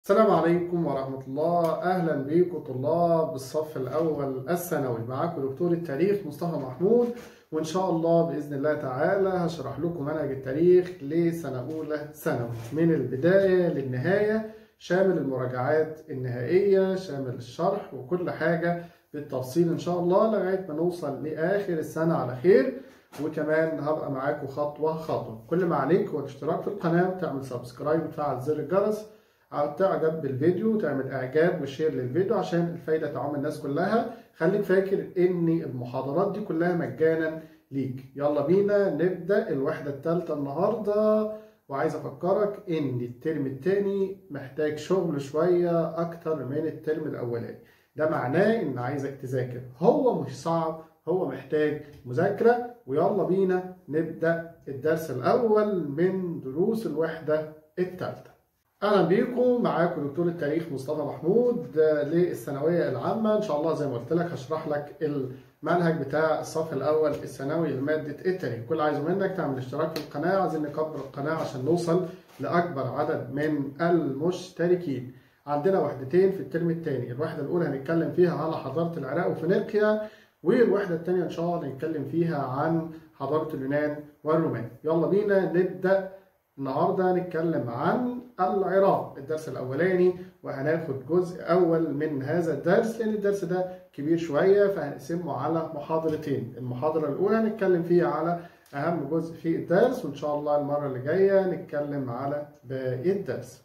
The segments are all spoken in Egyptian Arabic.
السلام عليكم ورحمة الله أهلا بكم طلاب الصف الأول الثانوي معاكم دكتور التاريخ مصطفى محمود وإن شاء الله بإذن الله تعالى هشرح لكم منهج التاريخ لسنة أولى ثانوي من البداية للنهاية شامل المراجعات النهائية شامل الشرح وكل حاجة بالتفصيل إن شاء الله لغاية ما نوصل لآخر السنة على خير وكمان هبقى معاكم خطوة خطوة كل ما عليك هو الاشتراك في القناة وتعمل سبسكرايب وتفعل زر الجرس أو تعجب بالفيديو وتعمل إعجاب وشير للفيديو عشان الفايدة تعم الناس كلها خليك فاكر إن المحاضرات دي كلها مجانا ليك يلا بينا نبدأ الوحدة الثالثة النهاردة وعايز أفكرك إن الترم الثاني محتاج شغل شوية أكتر من الترم الأولاني ده معناه إن عايزك تذاكر هو مش صعب هو محتاج مذاكرة ويلا بينا نبدأ الدرس الأول من دروس الوحدة الثالثة اهلا بيكم معاكم دكتور التاريخ مصطفى محمود للثانويه العامه ان شاء الله زي ما قلت لك هشرح لك المنهج بتاع الصف الاول الثانوي لماده التاريخ كل اللي عايزه منك تعمل اشتراك في القناه عايزين نكبر القناه عشان نوصل لاكبر عدد من المشتركين عندنا وحدتين في الترم الثاني الوحده الاولى هنتكلم فيها على حضاره العراق وفينيقيا والوحده الثانيه ان شاء الله هنتكلم فيها عن حضاره اليونان والرومان يلا بينا نبدا النهارده هنتكلم عن العراق الدرس الاولاني وهناخد جزء اول من هذا الدرس لان الدرس ده كبير شويه فهنقسمه على محاضرتين المحاضره الاولى هنتكلم فيها على اهم جزء في الدرس وان شاء الله المره اللي جايه نتكلم على باقي الدرس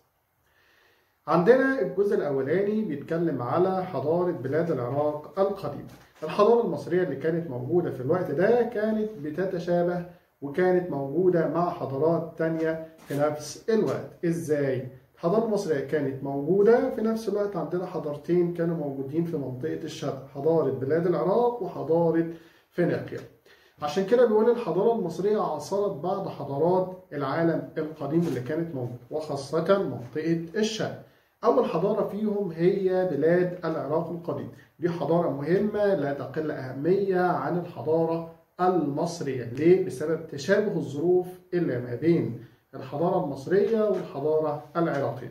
عندنا الجزء الاولاني بيتكلم على حضاره بلاد العراق القديمه الحضاره المصريه اللي كانت موجوده في الوقت ده كانت بتتشابه وكانت موجودة مع حضارات تانية في نفس الوقت ازاي؟ الحضارة المصرية كانت موجودة في نفس الوقت عندنا حضارتين كانوا موجودين في منطقة الشرق حضارة بلاد العراق وحضارة فينيقيا عشان كده بيقول الحضارة المصرية عاصرت بعض حضارات العالم القديم اللي كانت موجودة وخاصة منطقة الشرق أول حضارة فيهم هي بلاد العراق القديم دي حضارة مهمة لا تقل أهمية عن الحضارة المصرية ليه؟ بسبب تشابه الظروف اللي ما بين الحضارة المصرية والحضارة العراقية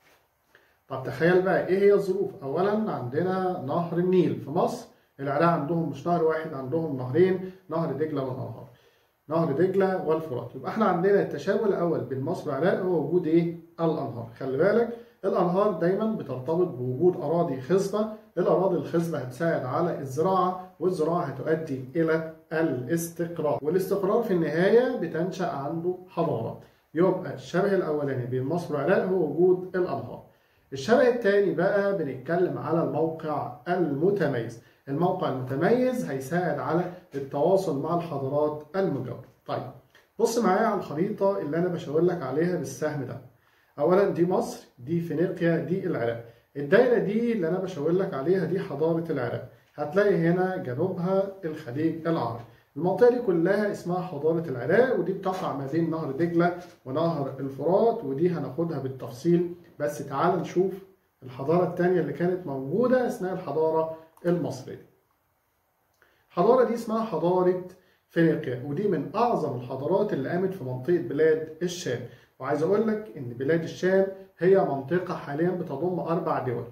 طب تخيل بقى ايه هي الظروف اولا عندنا نهر النيل في مصر العراق عندهم مش نهر واحد عندهم نهرين نهر دجلة والانهار نهر دجلة والفرات يبقى احنا عندنا التشابه الاول بين مصر والعراق هو وجود ايه الانهار خلي بالك الانهار دايما بترتبط بوجود اراضي خصبة الاراضي الخصبة هتساعد على الزراعة والزراعة هتؤدي الى الاستقرار والاستقرار في النهاية بتنشأ عنده حضارة يبقى الشبه الأولاني بين مصر والعراق هو وجود الأنهار الشبه الثاني بقى بنتكلم على الموقع المتميز الموقع المتميز هيساعد على التواصل مع الحضارات المجاورة طيب بص معايا على الخريطة اللي أنا بشاور لك عليها بالسهم ده أولا دي مصر دي فينيقيا دي العراق الدايرة دي اللي أنا بشاور لك عليها دي حضارة العراق هتلاقي هنا جنوبها الخليج العربي المنطقة دي كلها اسمها حضارة العراق ودي بتقع ما بين نهر دجلة ونهر الفرات ودي هناخدها بالتفصيل بس تعال نشوف الحضارة التانية اللي كانت موجودة اسمها الحضارة المصرية الحضارة دي اسمها حضارة فينيقيا ودي من أعظم الحضارات اللي قامت في منطقة بلاد الشام وعايز أقول لك إن بلاد الشام هي منطقة حاليا بتضم أربع دول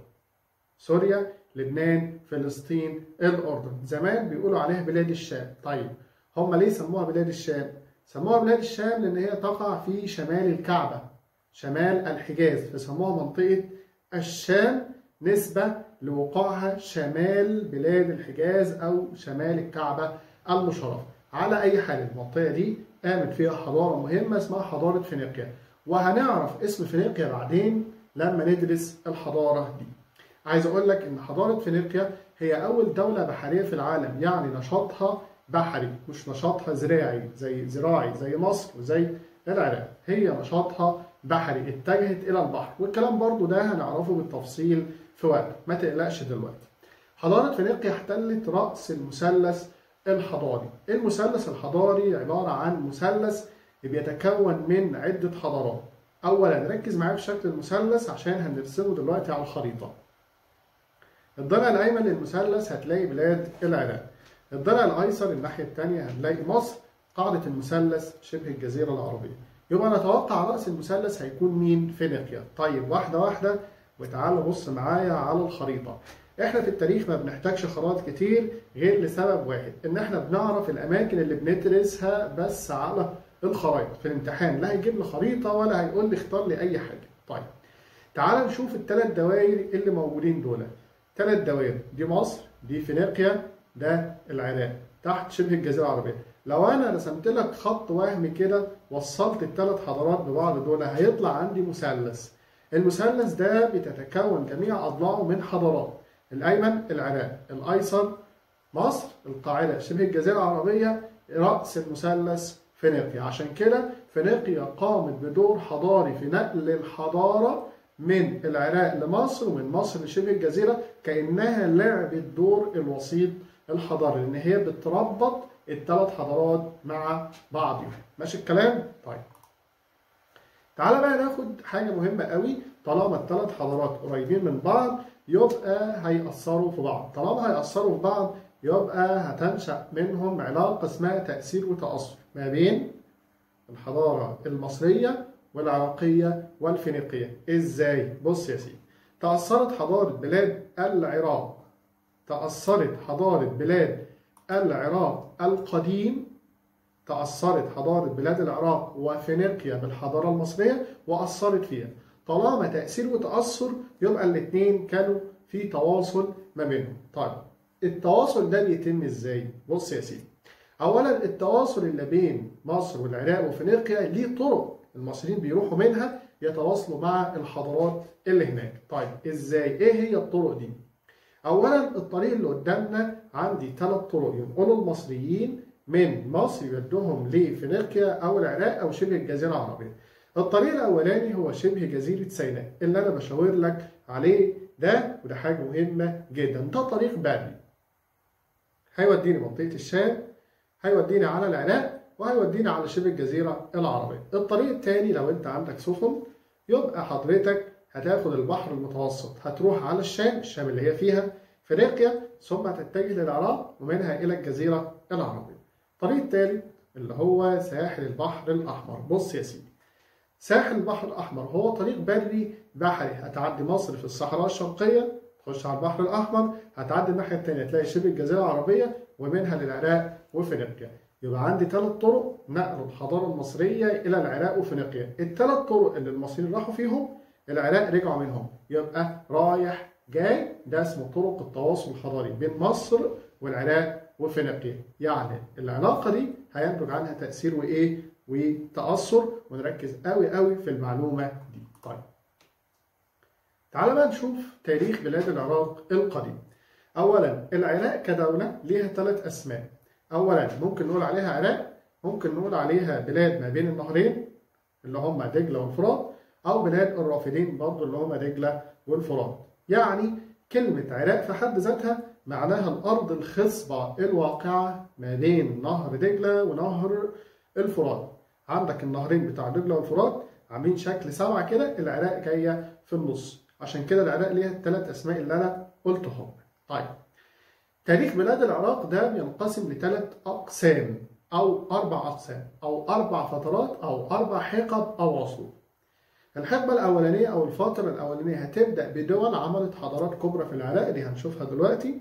سوريا لبنان فلسطين الأردن زمان بيقولوا عليها بلاد الشام طيب هم ليه سموها بلاد الشام سموها بلاد الشام لأن هي تقع في شمال الكعبة شمال الحجاز فسموها منطقة الشام نسبة لوقوعها شمال بلاد الحجاز أو شمال الكعبة المشرفة على أي حال المنطقة دي قامت فيها حضارة مهمة اسمها حضارة فينيقيا وهنعرف اسم فينيقيا بعدين لما ندرس الحضارة دي عايز اقول لك ان حضاره فينيقيا هي اول دوله بحريه في العالم يعني نشاطها بحري مش نشاطها زراعي زي زراعي زي مصر وزي العراق هي نشاطها بحري اتجهت الى البحر والكلام برضو ده هنعرفه بالتفصيل في وقت ما تقلقش دلوقتي حضاره فينيقيا احتلت راس المثلث الحضاري المثلث الحضاري عباره عن مثلث بيتكون من عده حضارات اولا ركز معايا في شكل المثلث عشان هنرسمه دلوقتي على الخريطه الضلع الايمن للمثلث هتلاقي بلاد العراق الضلع الايسر الناحيه الثانيه هنلاقي مصر قاعده المثلث شبه الجزيره العربيه يبقى نتوقع راس المثلث هيكون مين فينيقيا طيب واحده واحده وتعالى بص معايا على الخريطة احنا في التاريخ ما بنحتاجش خرائط كتير غير لسبب واحد ان احنا بنعرف الاماكن اللي بندرسها بس على الخرائط في الامتحان لا هيجيب لي خريطة ولا هيقول لي اختار لي اي حاجة طيب تعال نشوف الثلاث دوائر اللي موجودين دول ثلاث دوائر دي مصر دي فينيقيا ده العراق تحت شبه الجزيرة العربية لو انا رسمت لك خط وهمي كده وصلت الثلاث حضارات ببعض دول هيطلع عندي مثلث المثلث ده بتتكون جميع اضلاعه من حضارات الايمن العراق الايسر مصر القاعده شبه الجزيره العربيه راس المثلث فينيقيا عشان كده فينيقيا قامت بدور حضاري في نقل الحضاره من العراق لمصر ومن مصر لشبه الجزيره كانها لعبت دور الوسيط الحضاري لان هي بتربط الثلاث حضارات مع بعضهم ماشي الكلام طيب تعالى بقى ناخد حاجه مهمه قوي طالما الثلاث حضارات قريبين من بعض يبقى هيأثروا في بعض طالما هيأثروا في بعض يبقى هتنشأ منهم علاقة اسمها تأثير وتأثر ما بين الحضارة المصرية والعراقية والفينيقية ازاي؟ بص يا سيدي تأثرت حضارة بلاد العراق تأثرت حضارة بلاد العراق القديم تأثرت حضارة بلاد العراق وفينيقيا بالحضارة المصرية وأثرت فيها طالما تأثير وتأثر يبقى الاثنين كانوا في تواصل ما بينهم طيب التواصل ده بيتم ازاي بص يا سيدي اولا التواصل اللي بين مصر والعراق وفينيقيا ليه طرق المصريين بيروحوا منها يتواصلوا مع الحضارات اللي هناك طيب ازاي ايه هي الطرق دي اولا الطريق اللي قدامنا عندي ثلاث طرق ينقلوا المصريين من مصر يودوهم لفينيقيا او العراق او شبه الجزيره العربيه الطريق الاولاني هو شبه جزيره سيناء اللي انا بشاور لك عليه ده وده حاجه مهمه جدا ده طريق بري هيوديني منطقه الشام هيوديني على العراق وهيوديني على شبه الجزيره العربيه الطريق الثاني لو انت عندك سفن يبقى حضرتك هتاخد البحر المتوسط هتروح على الشام الشام اللي هي فيها فينيقيا ثم تتجه للعراق ومنها الى الجزيره العربيه الطريق الثالث اللي هو ساحل البحر الاحمر بص يا سيدي ساحل البحر الأحمر هو طريق بري بحري هتعدي مصر في الصحراء الشرقية تخش على البحر الأحمر هتعدي الناحية التانية تلاقي شبه الجزيرة العربية ومنها للعراق وفينيقيا يبقى عندي ثلاث طرق نقل الحضارة المصرية إلى العراق وفينيقيا الثلاث طرق اللي المصريين راحوا فيهم العراق رجعوا منهم يبقى رايح جاي ده اسمه طرق التواصل الحضاري بين مصر والعراق وفينيقيا يعني العلاقة دي هينتج عنها تأثير وإيه وتأثر ونركز قوي قوي في المعلومة دي طيب تعال بقى نشوف تاريخ بلاد العراق القديم أولا العراق كدولة ليها ثلاث أسماء أولا ممكن نقول عليها عراق ممكن نقول عليها بلاد ما بين النهرين اللي هم دجلة والفرات أو بلاد الرافدين برضو اللي هم دجلة والفرات يعني كلمة عراق في حد ذاتها معناها الأرض الخصبة الواقعة ما بين نهر دجلة ونهر الفرات عندك النهرين بتاع دجله والفرات عاملين شكل سبعه كده العراق جايه في النص عشان كده العراق ليها الثلاث اسماء اللي انا قلتهم طيب تاريخ بلاد العراق ده بينقسم لثلاث اقسام او اربع اقسام او اربع فترات او اربع حقب او عصور الحقبه الاولانيه او الفتره الاولانيه هتبدا بدول عملت حضارات كبرى في العراق دي هنشوفها دلوقتي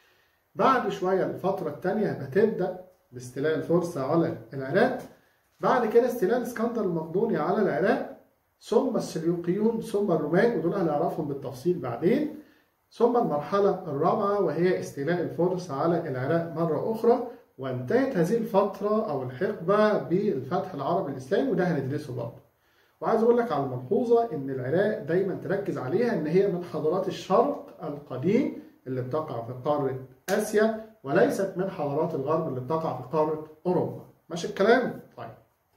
بعد شويه الفتره الثانيه هتبدا باستيلاء الفرس على العراق بعد كده استيلاء الاسكندر المقدوني على العراق ثم السليوقيون ثم الرومان ودول هنعرفهم بالتفصيل بعدين ثم المرحلة الرابعة وهي استيلاء الفرس على العراق مرة أخرى وانتهت هذه الفترة أو الحقبة بالفتح العربي الإسلامي وده هندرسه برضه. وعايز أقول لك على ملحوظة إن العراق دايما تركز عليها إن هي من حضارات الشرق القديم اللي بتقع في قارة آسيا وليست من حضارات الغرب اللي بتقع في قارة أوروبا. ماشي الكلام؟ طيب.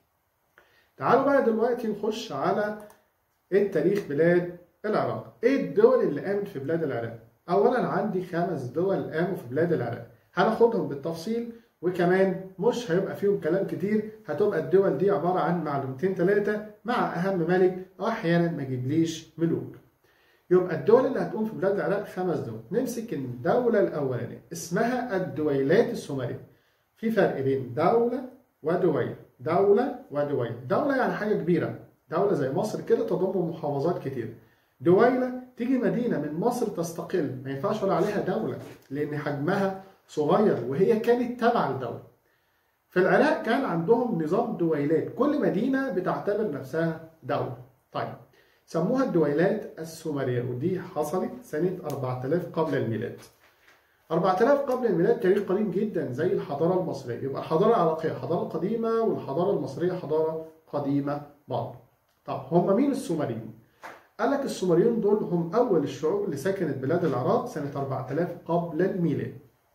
تعالوا بقى دلوقتي نخش على التاريخ بلاد العراق ايه الدول اللي قامت في بلاد العراق اولا عندي خمس دول قاموا في بلاد العراق هناخدهم بالتفصيل وكمان مش هيبقى فيهم كلام كتير هتبقى الدول دي عبارة عن معلومتين ثلاثة مع أهم ملك وأحيانا ما يجيبليش ملوك يبقى الدول اللي هتقوم في بلاد العراق خمس دول نمسك الدولة الأولانية اسمها الدويلات السومرية في فرق بين دولة ودويلة دولة ودويلة دولة يعني حاجة كبيرة دولة زي مصر كده تضم محافظات كتير دويلة تيجي مدينة من مصر تستقل ما ينفعش ولا عليها دولة لأن حجمها صغير وهي كانت تابعة لدولة في العراق كان عندهم نظام دويلات كل مدينة بتعتبر نفسها دولة طيب سموها الدويلات السومرية ودي حصلت سنة 4000 قبل الميلاد 4000 قبل الميلاد تاريخ قديم جدا زي الحضارة المصرية يبقى الحضارة العراقية حضارة قديمة والحضارة المصرية حضارة قديمة برضه طب هم مين السومريين؟ قال لك السومريين دول هم أول الشعوب اللي سكنت بلاد العراق سنة 4000 قبل الميلاد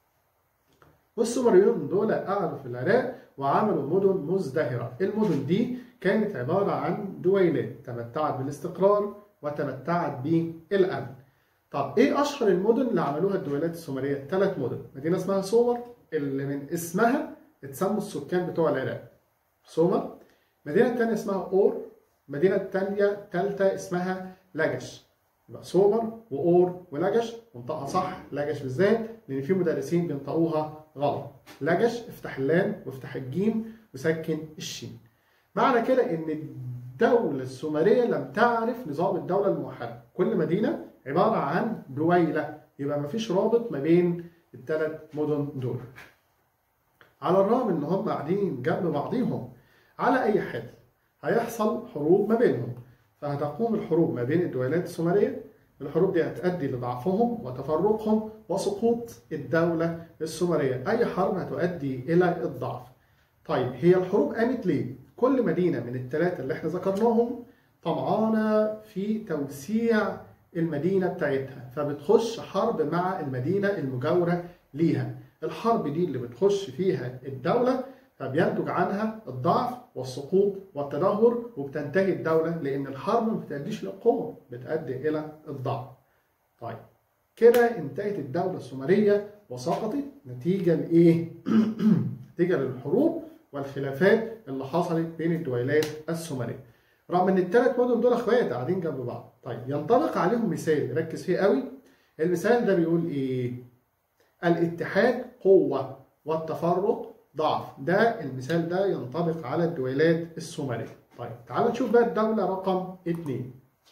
والسومريون دول قعدوا في العراق وعملوا مدن مزدهرة المدن دي كانت عبارة عن دويلات تمتعت بالاستقرار وتمتعت بالأمن طب ايه اشهر المدن اللي عملوها الدويلات السومريه؟ ثلاث مدن، مدينه اسمها سومر اللي من اسمها اتسموا السكان بتوع العراق. سومر، مدينه ثانيه اسمها اور، مدينه ثانيه ثالثه اسمها لجش. يبقى سومر واور ولجش وانطقها صح لجش بالذات لان في مدرسين بينطقوها غلط. لجش افتح اللام وافتح الجيم وسكن الشين. معنى كده ان الدوله السومريه لم تعرف نظام الدوله الموحده، كل مدينه عبارة عن دويلة يبقى مفيش رابط ما بين الثلاث مدن دول على الرغم ان هم قاعدين جنب بعضيهم على اي حال هيحصل حروب ما بينهم فهتقوم الحروب ما بين الدويلات السومرية الحروب دي هتؤدي لضعفهم وتفرقهم وسقوط الدولة السومرية أي حرب هتؤدي إلى الضعف طيب هي الحروب قامت ليه؟ كل مدينة من الثلاثة اللي احنا ذكرناهم طمعانة في توسيع المدينة بتاعتها فبتخش حرب مع المدينة المجاورة ليها الحرب دي اللي بتخش فيها الدولة فبينتج عنها الضعف والسقوط والتدهور وبتنتهي الدولة لأن الحرب ما بتأديش للقوة بتؤدي إلى الضعف طيب كده انتهت الدولة السومرية وسقطت نتيجة لإيه؟ نتيجة للحروب والخلافات اللي حصلت بين الدويلات السومرية رغم ان الثلاث مدن دول اخوات قاعدين جنب بعض طيب ينطبق عليهم مثال ركز فيه قوي المثال ده بيقول ايه الاتحاد قوة والتفرق ضعف ده المثال ده ينطبق على الدويلات السومرية طيب تعالوا نشوف بقى الدولة رقم اتنين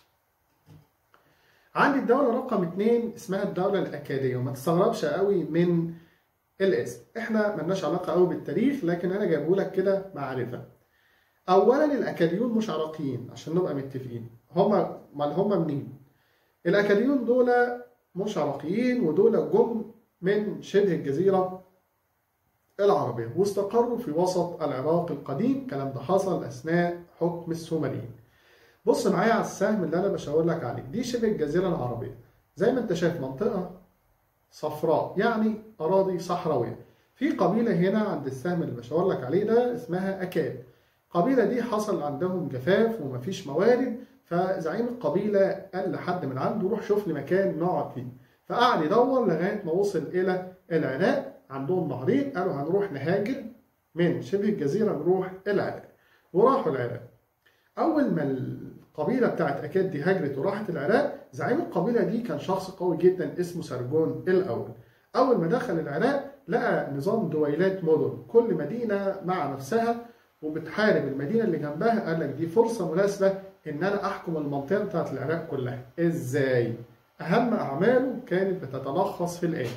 عندي الدولة رقم اتنين اسمها الدولة الأكادية وما تستغربش قوي من الاسم احنا ملناش علاقة قوي بالتاريخ لكن انا جايبه لك كده معرفة اولا الاكاديون مش عراقيين عشان نبقى متفقين هما امال هما منين الاكاديون دول مش عراقيين ودول جم من شبه الجزيره العربيه واستقروا في وسط العراق القديم الكلام ده حصل اثناء حكم السومريين بص معايا على السهم اللي انا بشاور لك عليه دي شبه الجزيره العربيه زي ما انت شايف منطقه صفراء يعني اراضي صحراويه في قبيله هنا عند السهم اللي بشاور لك عليه ده اسمها اكاد القبيلة دي حصل عندهم جفاف ومفيش موارد فزعيم القبيلة قال لحد من عنده روح شوف لي مكان نقعد فيه فقعد يدور لغاية ما وصل إلى العراق عندهم نهرين قالوا هنروح نهاجر من شبه الجزيرة نروح العراق وراحوا العراق أول ما القبيلة بتاعت أكاد دي هاجرت وراحت العراق زعيم القبيلة دي كان شخص قوي جدا اسمه سرجون الأول أول ما دخل العراق لقى نظام دويلات مدن كل مدينة مع نفسها وبتحارب المدينه اللي جنبها قال لك دي فرصه مناسبه ان انا احكم المنطقه بتاعت العراق كلها ازاي اهم اعماله كانت بتتلخص في الاتي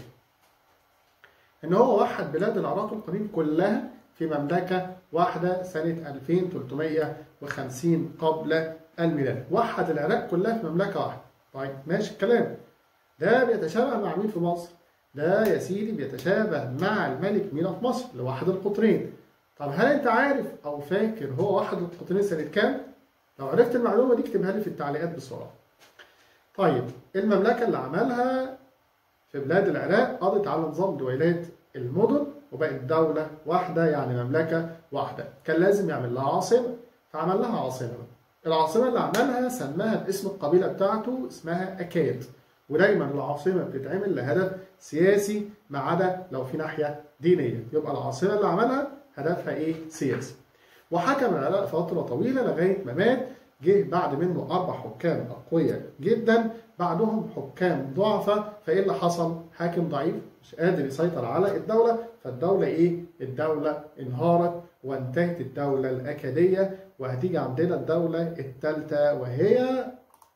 ان هو وحد بلاد العراق القديم كلها في مملكه واحده سنه 2350 قبل الميلاد وحد العراق كلها في مملكه واحده طيب ماشي الكلام ده بيتشابه مع مين في مصر ده يا سيدي بيتشابه مع الملك مينا في مصر لوحد القطرين طب هل انت عارف او فاكر هو واحد القطرين سنه كام؟ لو عرفت المعلومه دي اكتبها لي في التعليقات بسرعه. طيب المملكه اللي عملها في بلاد العراق قضت على نظام دويلات المدن وبقت دوله واحده يعني مملكه واحده، كان لازم يعمل لها عاصمه فعمل لها عاصمه. العاصمه اللي عملها سماها باسم القبيله بتاعته اسمها اكاد. ودايما العاصمه بتتعمل لهدف سياسي ما عدا لو في ناحيه دينيه، يبقى العاصمه اللي عملها هدفها ايه؟ سياسي. وحكم العراق فترة طويلة لغاية ما مات جه بعد منه أربع حكام أقوياء جدا بعدهم حكام ضعفة فإيه اللي حصل؟ حاكم ضعيف مش قادر يسيطر على الدولة فالدولة إيه؟ الدولة انهارت وانتهت الدولة الأكادية وهتيجي عندنا الدولة الثالثة وهي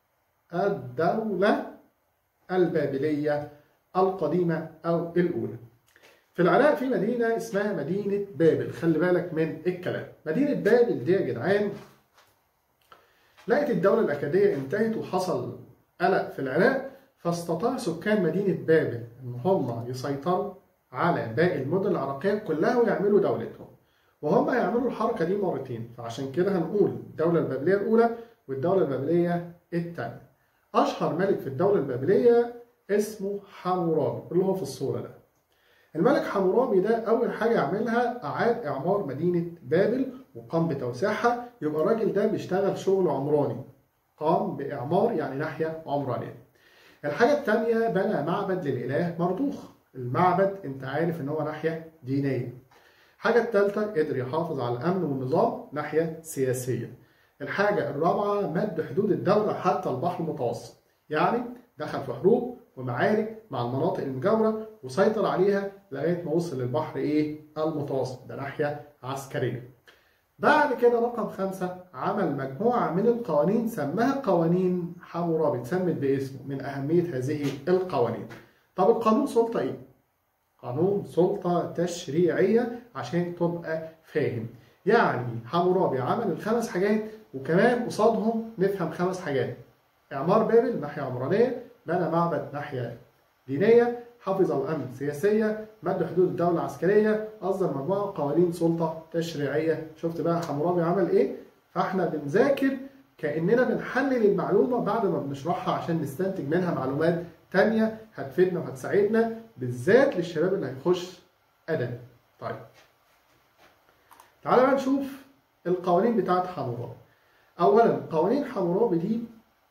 الدولة البابلية القديمة أو الأولى في العراق في مدينة اسمها مدينة بابل خلي بالك من الكلام مدينة بابل دي يا جدعان لقت الدولة الأكادية انتهت وحصل قلق في العراق فاستطاع سكان مدينة بابل إن هم يسيطروا على باقي المدن العراقية كلها ويعملوا دولتهم وهم هيعملوا الحركة دي مرتين فعشان كده هنقول الدولة البابلية الأولى والدولة البابلية الثانية أشهر ملك في الدولة البابلية اسمه حمورابي اللي هو في الصورة ده الملك حمورابي ده أول حاجة يعملها أعاد إعمار مدينة بابل وقام بتوسيعها يبقى الراجل ده بيشتغل شغل عمراني قام بإعمار يعني ناحية عمرانية الحاجة الثانية بنى معبد للإله مردوخ المعبد أنت عارف إن هو ناحية دينية الحاجة الثالثة قدر يحافظ على الأمن والنظام ناحية سياسية الحاجة الرابعة مد حدود الدولة حتى البحر المتوسط يعني دخل في حروب ومعارك مع المناطق المجاورة وسيطر عليها لغاية ما وصل للبحر إيه المتوسط ده ناحية عسكرية بعد كده رقم خمسة عمل مجموعة من القوانين سماها قوانين حمورابي اتسمت باسمه من أهمية هذه القوانين طب القانون سلطة إيه؟ قانون سلطة تشريعية عشان تبقى فاهم يعني حمورابي عمل الخمس حاجات وكمان قصادهم نفهم خمس حاجات إعمار بابل ناحية عمرانية بنى معبد ناحية دينية حفظ الأمن سياسية مد حدود الدولة العسكرية أصدر مجموعة قوانين سلطة تشريعية شفت بقى حمورابي عمل إيه؟ فإحنا بنذاكر كأننا بنحلل المعلومة بعد ما بنشرحها عشان نستنتج منها معلومات تانية هتفيدنا وهتساعدنا بالذات للشباب اللي هيخش أدبي. طيب. تعالى بقى نشوف القوانين بتاعت حمورابي. أولا قوانين حمورابي دي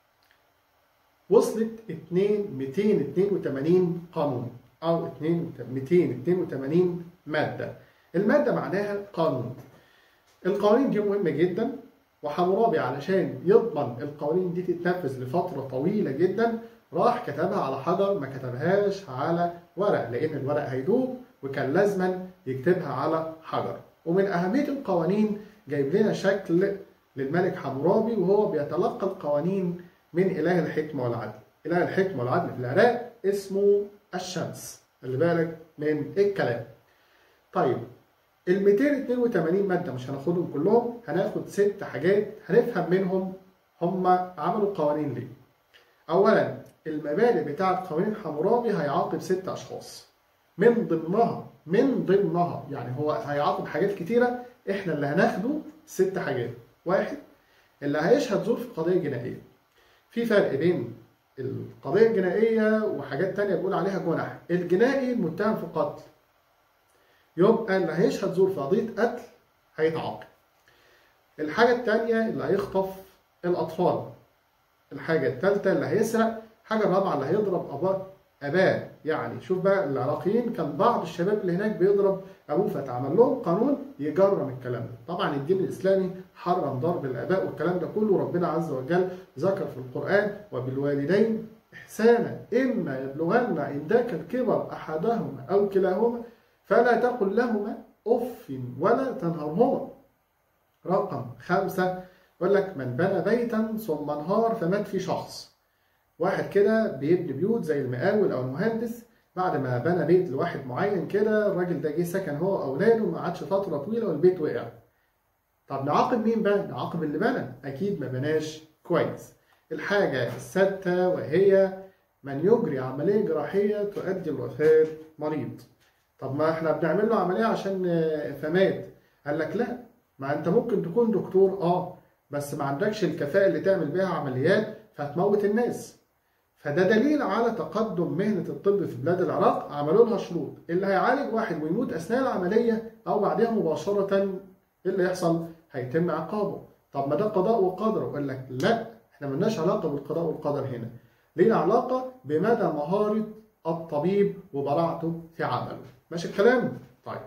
وصلت 2 282 قانون أو 282 مادة. المادة معناها قانون. القوانين دي مهمة جدا وحمورابي علشان يضمن القوانين دي تتنفذ لفترة طويلة جدا راح كتبها على حجر ما كتبهاش على ورق لأن الورق هيدوب وكان لازما يكتبها على حجر ومن أهمية القوانين جايب لنا شكل للملك حمورابي وهو بيتلقى القوانين من إله الحكمة والعدل إله الحكمة والعدل في العراق اسمه الشمس خلي بالك من الكلام طيب ال 282 مادة مش هناخدهم كلهم هناخد ست حاجات هنفهم منهم هم عملوا قوانين ليه أولا المبادئ بتاعة قوانين حمورابي هيعاقب ست أشخاص من ضمنها من ضمنها يعني هو هيعاقب حاجات كتيرة احنا اللي هناخده ست حاجات واحد اللي هيشهد زور في قضية جنائية في فرق بين القضية الجنائية وحاجات تانية بيقول عليها جنح الجنائي المتهم في قتل يبقى اللي هيشهد زور في قضية قتل هيتعاقب الحاجة التانية اللي هيخطف الأطفال الحاجة التالتة اللي هيسرق الحاجة الرابعة اللي هيضرب أباه أباه يعني شوف بقى العراقيين كان بعض الشباب اللي هناك بيضرب أبوه فتعمل لهم قانون يجرم الكلام ده طبعا الدين الإسلامي حرم ضرب الآباء والكلام ده كله ربنا عز وجل ذكر في القرآن وبالوالدين إحسانا إما يبلغن عندك الكبر أحدهما أو كلاهما فلا تقل لهما أف ولا تنهرهما رقم خمسة يقول لك من بنى بيتا ثم انهار فمات فيه شخص واحد كده بيبني بيوت زي المقاول او المهندس بعد ما بنى بيت لواحد معين كده الراجل ده جه سكن هو واولاده ما قعدش فتره طويله والبيت وقع طب نعاقب مين بقى نعاقب اللي بنى اكيد ما بناش كويس الحاجه السادسه وهي من يجري عمليه جراحيه تؤدي لوفاه مريض طب ما احنا بنعمل له عمليه عشان فمات قال لك لا ما انت ممكن تكون دكتور اه بس ما عندكش الكفاءه اللي تعمل بيها عمليات فهتموت الناس فده دليل على تقدم مهنة الطب في بلاد العراق عملوا لها شروط اللي هيعالج واحد ويموت أثناء العملية أو بعدها مباشرة إيه اللي يحصل؟ هيتم عقابه طب ما ده قضاء وقدر وقال لك لا احنا ملناش علاقة بالقضاء والقدر هنا لينا علاقة بمدى مهارة الطبيب وبراعته في عمله ماشي الكلام؟ طيب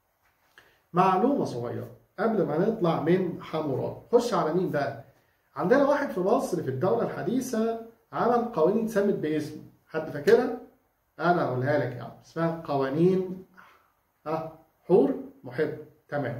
معلومة صغيرة قبل ما نطلع من حمورابي خش على مين بقى؟ عندنا واحد في مصر في الدولة الحديثة عمل قوانين اتسمت باسمه حد فاكرها؟ انا اقولها لك يا عم اسمها قوانين ها حور محب تمام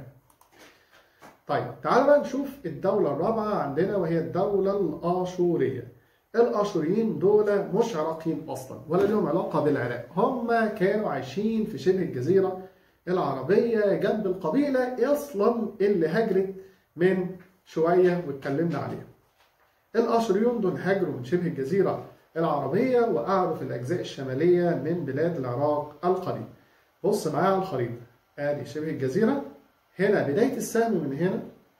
طيب تعال بقى نشوف الدولة الرابعة عندنا وهي الدولة الآشورية الاشوريين دول مش عراقيين اصلا ولا لهم علاقه بالعراق هم كانوا عايشين في شبه الجزيره العربيه جنب القبيله اصلا اللي هاجرت من شويه واتكلمنا عليها الاشوريون دول هاجروا من شبه الجزيره العربيه وقعدوا في الاجزاء الشماليه من بلاد العراق القديم بص معايا على الخريطه ادي شبه الجزيره هنا بدايه السهم من هنا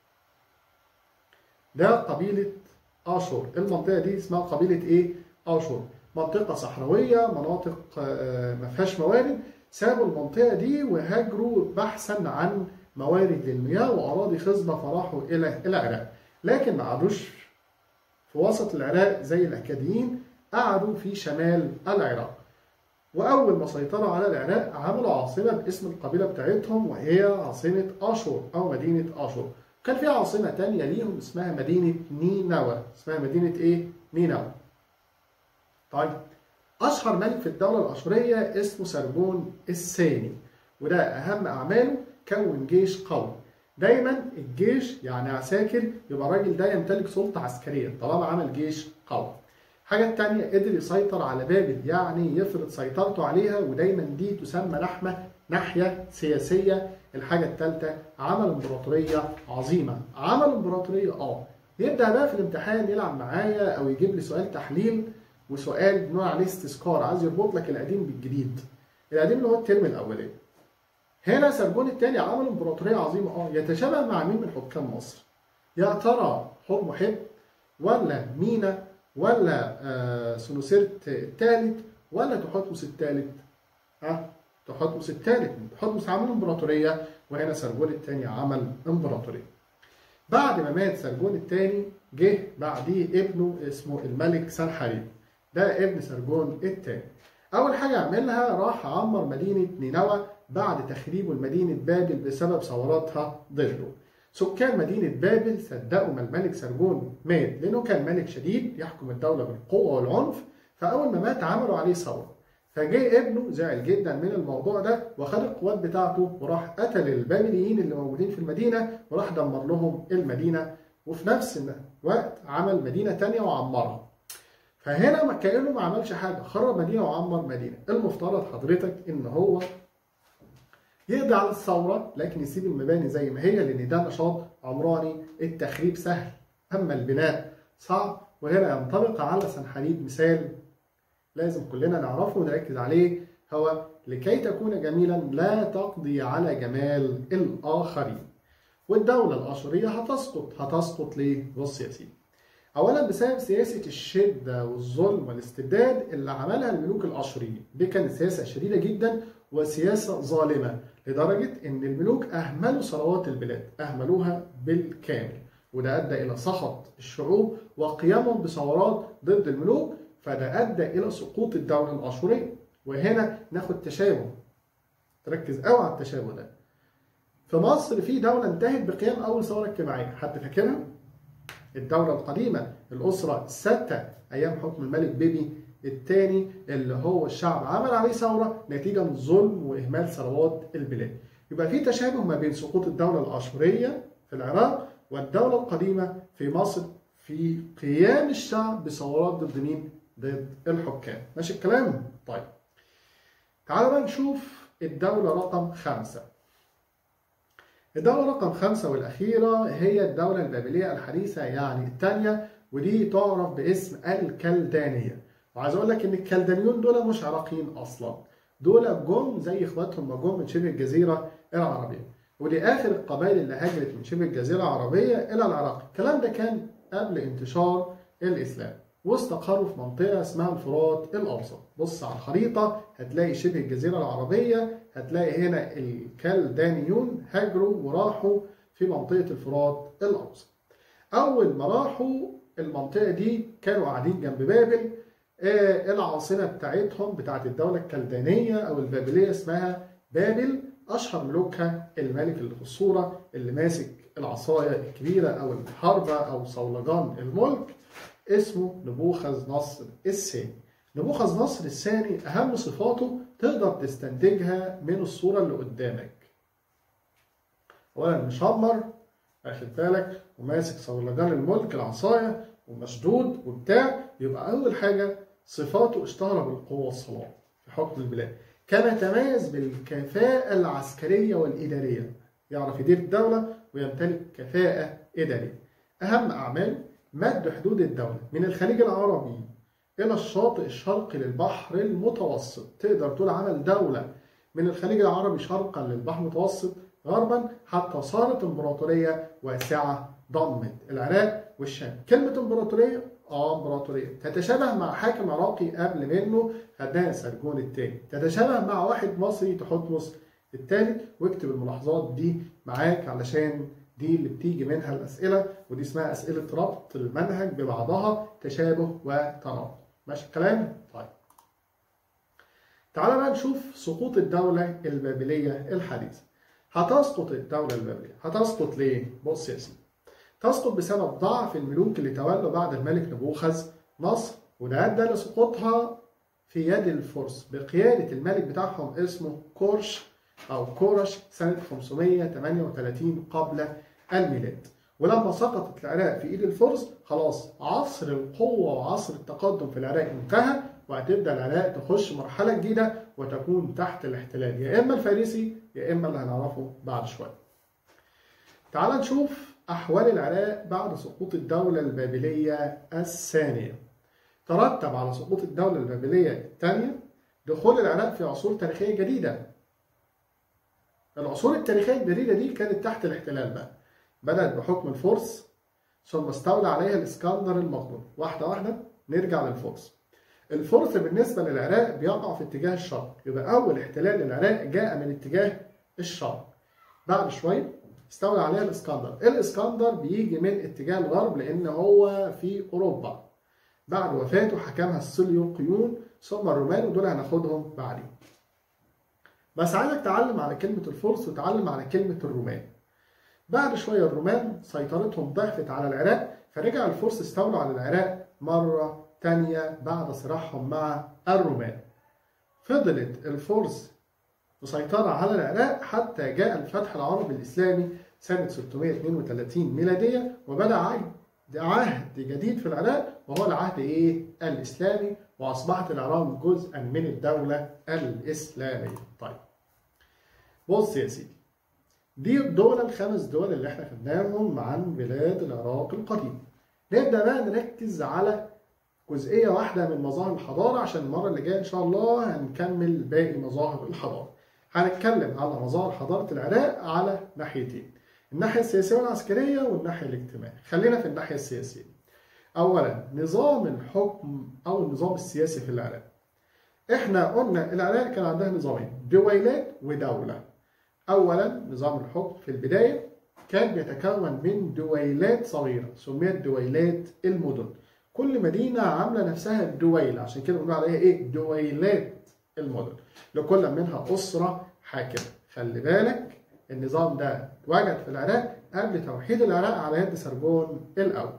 ده قبيله اشور المنطقه دي اسمها قبيله ايه اشور منطقه صحراويه مناطق ما فيهاش موارد سابوا المنطقه دي وهاجروا بحثا عن موارد للمياه واراضي خصبه فراحوا الى العراق لكن ما قعدوش في وسط العراق زي الاكاديين قعدوا في شمال العراق واول ما سيطروا على العراق عملوا عاصمه باسم القبيله بتاعتهم وهي عاصمه اشور او مدينه اشور كان في عاصمة تانية ليهم اسمها مدينة نينوى اسمها مدينة ايه؟ نينوى طيب أشهر ملك في الدولة الأشورية اسمه سرجون الثاني وده أهم أعماله كون جيش قوي دايما الجيش يعني عساكر يبقى الراجل ده يمتلك سلطة عسكرية طالما عمل جيش قوي الحاجة التانية قدر يسيطر على بابل يعني يفرض سيطرته عليها ودايما دي تسمى نحمة ناحية سياسية الحاجة الثالثة عمل امبراطورية عظيمة عمل امبراطورية اه يبدأ بقى في الامتحان يلعب معايا أو يجيب لي سؤال تحليل وسؤال بنقول عليه استذكار عايز يربط لك القديم بالجديد القديم اللي هو الترم الأولاني هنا سرجون الثاني عمل امبراطورية عظيمة اه يتشابه مع مين من حكام مصر يا ترى حور محب ولا مينا ولا آه سنوسرت الثالث ولا تحتمس الثالث ها تحتمس الثالث تحتمس عمل امبراطوريه وهنا سرجون الثاني عمل امبراطوريه بعد ما مات سرجون الثاني جه بعديه ابنه اسمه الملك سنحريب ده ابن سرجون الثاني اول حاجه عملها راح عمر مدينه نينوى بعد تخريبه لمدينه بابل بسبب ثوراتها ضده سكان مدينة بابل صدقوا ما الملك سرجون مات لأنه كان ملك شديد يحكم الدولة بالقوة والعنف فأول ما مات عملوا عليه ثورة فجاء ابنه زعل جدا من الموضوع ده وخد القوات بتاعته وراح قتل البابليين اللي موجودين في المدينة وراح دمر لهم المدينة وفي نفس الوقت عمل مدينة تانية وعمرها فهنا كأنه ما عملش حاجة خرب مدينة وعمر مدينة المفترض حضرتك إن هو يقضي على الثورة لكن يسيب المباني زي ما هي لأن ده نشاط عمراني التخريب سهل أما البناء صعب وهنا ينطبق على سنحريب مثال لازم كلنا نعرفه ونركز عليه هو لكي تكون جميلا لا تقضي على جمال الآخرين والدولة الأشورية هتسقط هتسقط ليه؟ بص يا سيدي أولا بسبب سياسة الشدة والظلم والاستبداد اللي عملها الملوك الأشوريين دي كانت سياسة شديدة جدا وسياسة ظالمة لدرجة إن الملوك أهملوا ثروات البلاد أهملوها بالكامل وده أدى إلى سخط الشعوب وقيامهم بثورات ضد الملوك فده أدى إلى سقوط الدولة الأشورية وهنا ناخد تشابه تركز قوي على التشابه ده في مصر في دولة انتهت بقيام أول ثورة اجتماعية حد فاكرها؟ الدولة القديمة الأسرة الستة أيام حكم الملك بيبي الثاني اللي هو الشعب عمل عليه ثورة نتيجة من ظلم وإهمال ثروات البلاد يبقى في تشابه ما بين سقوط الدولة الأشورية في العراق والدولة القديمة في مصر في قيام الشعب بثورات ضد مين؟ ضد الحكام ماشي الكلام؟ طيب تعالوا بقى نشوف الدولة رقم خمسة الدولة رقم خمسة والأخيرة هي الدولة البابلية الحديثة يعني الثانية ودي تعرف باسم الكلدانية وعايز أقول لك إن الكلدانيون دول مش عراقيين أصلا دول جم زي إخواتهم ما جم من شبه الجزيرة العربية ودي آخر القبائل اللي هاجرت من شبه الجزيرة العربية إلى العراق الكلام ده كان قبل انتشار الإسلام واستقروا في منطقة اسمها الفرات الأوسط بص على الخريطة هتلاقي شبه الجزيرة العربية هتلاقي هنا الكلدانيون هاجروا وراحوا في منطقة الفرات الأوسط أول ما راحوا المنطقة دي كانوا قاعدين جنب بابل آه العاصمة بتاعتهم بتاعت الدولة الكلدانية أو البابلية اسمها بابل أشهر ملوكها الملك اللي في الصورة اللي ماسك العصاية الكبيرة أو الحربة أو صولجان الملك اسمه نبوخذ نصر الثاني نبوخذ نصر الثاني أهم صفاته تقدر تستنتجها من الصورة اللي قدامك أولا مشمر واخد بالك وماسك صولجان الملك العصاية ومشدود وبتاع يبقى أول حاجة صفاته اشتهر بالقوة والصلاح في حكم البلاد كان يتميز بالكفاءة العسكرية والإدارية يعرف يدير الدولة ويمتلك كفاءة إدارية أهم أعماله مد حدود الدولة من الخليج العربي إلى الشاطئ الشرقي للبحر المتوسط تقدر تقول عمل دولة من الخليج العربي شرقا للبحر المتوسط غربا حتى صارت امبراطورية واسعة ضمت العراق والشام كلمة امبراطورية اه امبراطورية تتشابه مع حاكم عراقي قبل منه خدام سرجون الثاني تتشابه مع واحد مصري تحتمس الثالث واكتب الملاحظات دي معاك علشان دي اللي بتيجي منها الأسئلة ودي اسمها أسئلة ربط المنهج ببعضها تشابه وتناقض ماشي الكلام؟ طيب تعالى بقى نشوف سقوط الدولة البابلية الحديثة هتسقط الدولة البابلية هتسقط ليه؟ بص يا سيدي تسقط بسبب ضعف الملوك اللي تولوا بعد الملك نبوخذ نصر وده أدى لسقوطها في يد الفرس بقيادة الملك بتاعهم اسمه كورش أو كورش سنة 538 قبل الميلاد ولما سقطت العراق في ايد الفرس خلاص عصر القوة وعصر التقدم في العراق انتهى وهتبدا العراق تخش مرحلة جديدة وتكون تحت الاحتلال يا اما الفارسي يا اما اللي هنعرفه بعد شوية. تعال نشوف احوال العراق بعد سقوط الدولة البابلية الثانية. ترتب على سقوط الدولة البابلية الثانية دخول العراق في عصور تاريخية جديدة. العصور التاريخية الجديدة دي كانت تحت الاحتلال بقى. بدأت بحكم الفرس ثم استولى عليها الاسكندر المقدوني واحدة واحدة نرجع للفرس الفرس بالنسبة للعراق بيقع في اتجاه الشرق يبقى أول احتلال للعراق جاء من اتجاه الشرق بعد شوية استولى عليها الاسكندر الاسكندر بيجي من اتجاه الغرب لأن هو في أوروبا بعد وفاته حكمها السليوقيون ثم الرومان ودول هناخدهم بعدين بس عايزك تعلم على كلمة الفرس وتعلم على كلمة الرومان بعد شوية الرومان سيطرتهم ضعفت على العراق فرجع الفرس استولوا على العراق مرة تانية بعد صراعهم مع الرومان فضلت الفرس مسيطرة على العراق حتى جاء الفتح العربي الإسلامي سنة 632 ميلادية وبدأ عهد عهد جديد في العراق وهو العهد إيه؟ الإسلامي وأصبحت العراق جزءا من الدولة الإسلامية. طيب بص يا سيدي دي الدول الخمس دول اللي احنا خدناهم عن بلاد العراق القديم نبدا بقى نركز على جزئيه واحده من مظاهر الحضاره عشان المره اللي جايه ان شاء الله هنكمل باقي مظاهر الحضاره هنتكلم على مظاهر حضاره العراق على ناحيتين الناحيه السياسيه والعسكريه والناحيه الاجتماعيه خلينا في الناحيه السياسيه اولا نظام الحكم او النظام السياسي في العراق احنا قلنا العراق كان عندها نظامين دويلات ودوله أولا نظام الحكم في البداية كان بيتكون من دويلات صغيرة سميت دويلات المدن كل مدينة عاملة نفسها دويلة عشان كده بنقول عليها إيه دويلات المدن لكل منها أسرة حاكمة خلي بالك النظام ده اتوجد في العراق قبل توحيد العراق على يد سرجون الأول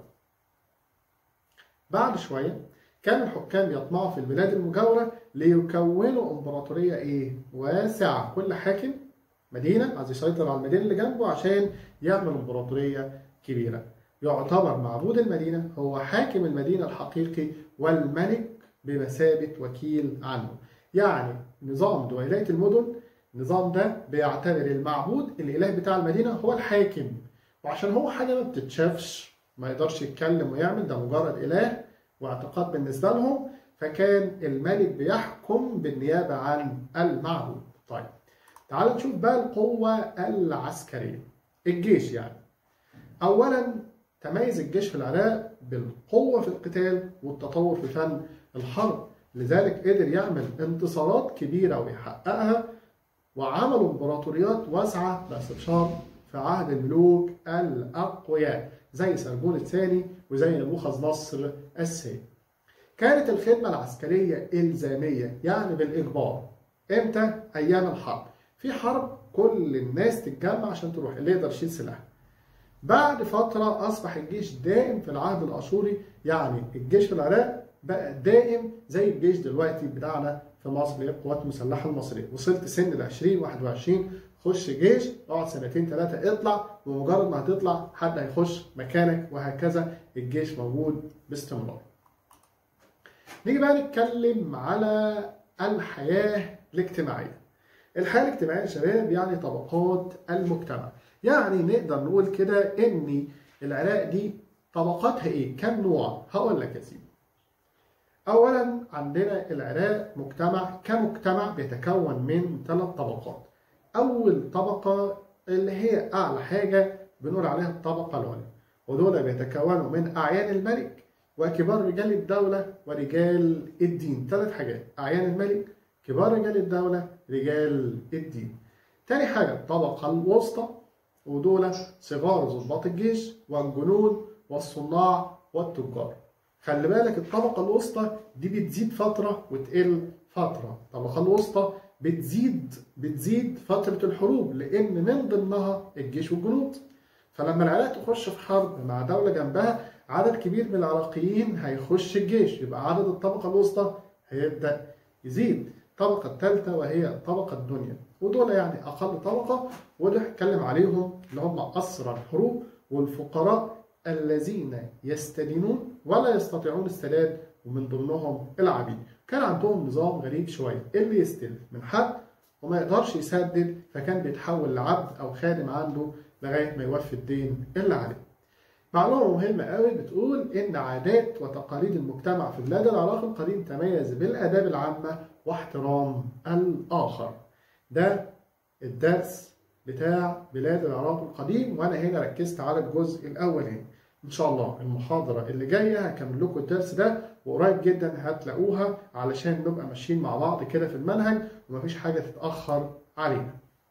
بعد شوية كان الحكام يطمعوا في البلاد المجاورة ليكونوا إمبراطورية إيه؟ واسعة كل حاكم مدينة عايز يسيطر على المدينة اللي جنبه عشان يعمل امبراطورية كبيرة يعتبر معبود المدينة هو حاكم المدينة الحقيقي والملك بمثابة وكيل عنه يعني نظام دويلات المدن النظام ده بيعتبر المعبود الإله بتاع المدينة هو الحاكم وعشان هو حاجة ما بتتشافش ما يقدرش يتكلم ويعمل ده مجرد إله واعتقاد بالنسبة لهم فكان الملك بيحكم بالنيابة عن المعبود طيب تعالوا نشوف بقى القوة العسكرية الجيش يعني أولا تميز الجيش في العراق بالقوة في القتال والتطور في فن الحرب لذلك قدر يعمل انتصارات كبيرة ويحققها وعملوا امبراطوريات واسعة بس بشرط في عهد الملوك الأقوياء زي سرجون الثاني وزي نبوخذ نصر الثاني كانت الخدمة العسكرية إلزامية يعني بالإجبار إمتى؟ أيام الحرب في حرب كل الناس تتجمع عشان تروح اللي يقدر يشيل سلاح بعد فترة أصبح الجيش دائم في العهد الأشوري يعني الجيش في العراق بقى دائم زي الجيش دلوقتي بتاعنا في مصر اللي هي القوات المسلحة المصرية وصلت سن ال 20 21 خش جيش اقعد سنتين ثلاثة اطلع ومجرد ما هتطلع حد هيخش مكانك وهكذا الجيش موجود باستمرار نيجي بقى نتكلم على الحياة الاجتماعية الحياة الاجتماعية يا شباب يعني طبقات المجتمع يعني نقدر نقول كده ان العراق دي طبقاتها ايه كم نوع هقول لك يا سيدي اولا عندنا العراق مجتمع كمجتمع بيتكون من ثلاث طبقات اول طبقة اللي هي اعلى حاجة بنقول عليها الطبقة العليا ودول بيتكونوا من اعيان الملك وكبار رجال الدولة ورجال الدين ثلاث حاجات أعيان الملك كبار رجال الدولة رجال الدين تاني حاجة الطبقة الوسطى ودول صغار ضباط الجيش والجنود والصناع والتجار خلي بالك الطبقة الوسطى دي بتزيد فترة وتقل فترة الطبقة الوسطى بتزيد بتزيد فترة الحروب لأن من ضمنها الجيش والجنود فلما العراق تخش في حرب مع دولة جنبها عدد كبير من العراقيين هيخش الجيش يبقى عدد الطبقة الوسطى هيبدأ يزيد الطبقة الثالثة وهي الطبقة الدنيا ودول يعني أقل طبقة ودول هتكلم عليهم اللي هم أسرى الحروب والفقراء الذين يستدينون ولا يستطيعون السداد ومن ضمنهم العبيد كان عندهم نظام غريب شوية اللي يستلف من حد وما يقدرش يسدد فكان بيتحول لعبد أو خادم عنده لغاية ما يوفي الدين اللي عليه معلومة مهمة قوي بتقول إن عادات وتقاليد المجتمع في بلاد العراق القديم تميز بالآداب العامة واحترام الآخر. ده الدرس بتاع بلاد العراق القديم وأنا هنا ركزت على الجزء الأولاني. إن شاء الله المحاضرة اللي جاية هكمل لكم الدرس ده وقريب جدا هتلاقوها علشان نبقى ماشيين مع بعض كده في المنهج ومفيش حاجة تتأخر علينا.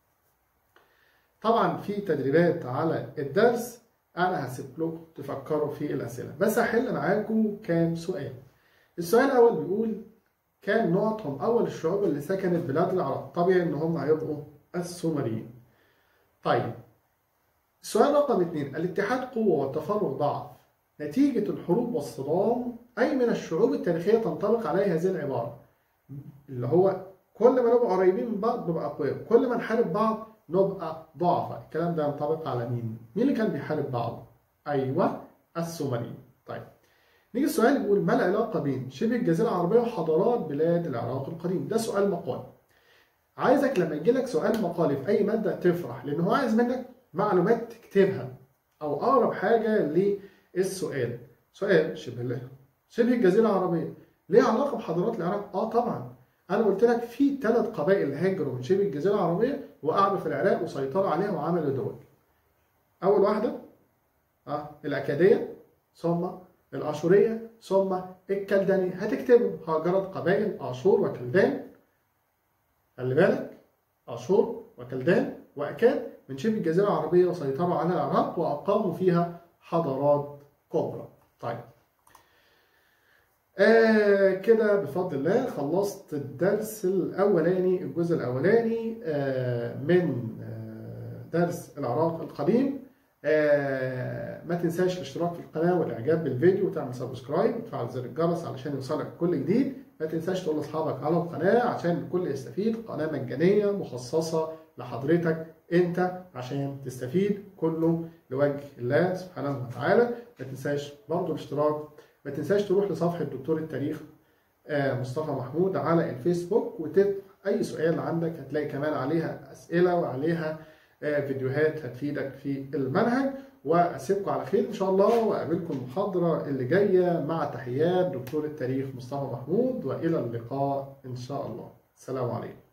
طبعا في تدريبات على الدرس انا هسيب لكم تفكروا في الاسئله بس هحل معاكم كام سؤال السؤال الاول بيقول كان نوعهم اول الشعوب اللي سكنت بلاد العراق طبيعي ان هم هيبقوا السومريين طيب السؤال رقم اثنين الاتحاد قوه والتفرق ضعف نتيجة الحروب والصدام أي من الشعوب التاريخية تنطبق عليها هذه العبارة اللي هو كل ما نبقى قريبين من بعض نبقى أقوياء كل ما نحارب بعض نبقى ضعفاء الكلام ده ينطبق على مين؟ مين اللي كان بيحارب بعض؟ أيوه السومريين طيب نيجي السؤال بيقول ما العلاقة بين شبه الجزيرة العربية وحضارات بلاد العراق القديم؟ ده سؤال مقالي عايزك لما يجي لك سؤال مقالي في أي مادة تفرح لأن هو عايز منك معلومات تكتبها أو أقرب حاجة للسؤال سؤال شبه شبه الجزيرة العربية ليه علاقة بحضارات العراق؟ آه طبعا انا قلت لك في ثلاث قبائل هاجروا من شبه الجزيره العربيه وقعدوا في العراق وسيطروا عليها وعملوا دول. اول واحده اه الاكاديه ثم الاشوريه ثم الكلداني هتكتبوا هاجرت قبائل اشور وكلدان خلي بالك اشور وكلدان واكاد من شبه الجزيره العربيه وسيطروا على العراق واقاموا فيها حضارات كبرى. طيب آه كده بفضل الله خلصت الدرس الأولاني الجزء الأولاني آه من آه درس العراق القديم آه ما تنساش الاشتراك في القناة والإعجاب بالفيديو وتعمل سبسكرايب وتفعل زر الجرس علشان يوصلك كل جديد ما تنساش تقول لأصحابك على القناة عشان الكل يستفيد قناة مجانية مخصصة لحضرتك أنت عشان تستفيد كله لوجه الله سبحانه وتعالى ما تنساش برضه الاشتراك ما تنساش تروح لصفحة دكتور التاريخ مصطفى محمود على الفيسبوك وتكتب أي سؤال عندك هتلاقي كمان عليها أسئلة وعليها فيديوهات هتفيدك في المنهج وأسيبكم على خير إن شاء الله وأقابلكم المحاضرة اللي جاية مع تحيات دكتور التاريخ مصطفى محمود وإلى اللقاء إن شاء الله السلام عليكم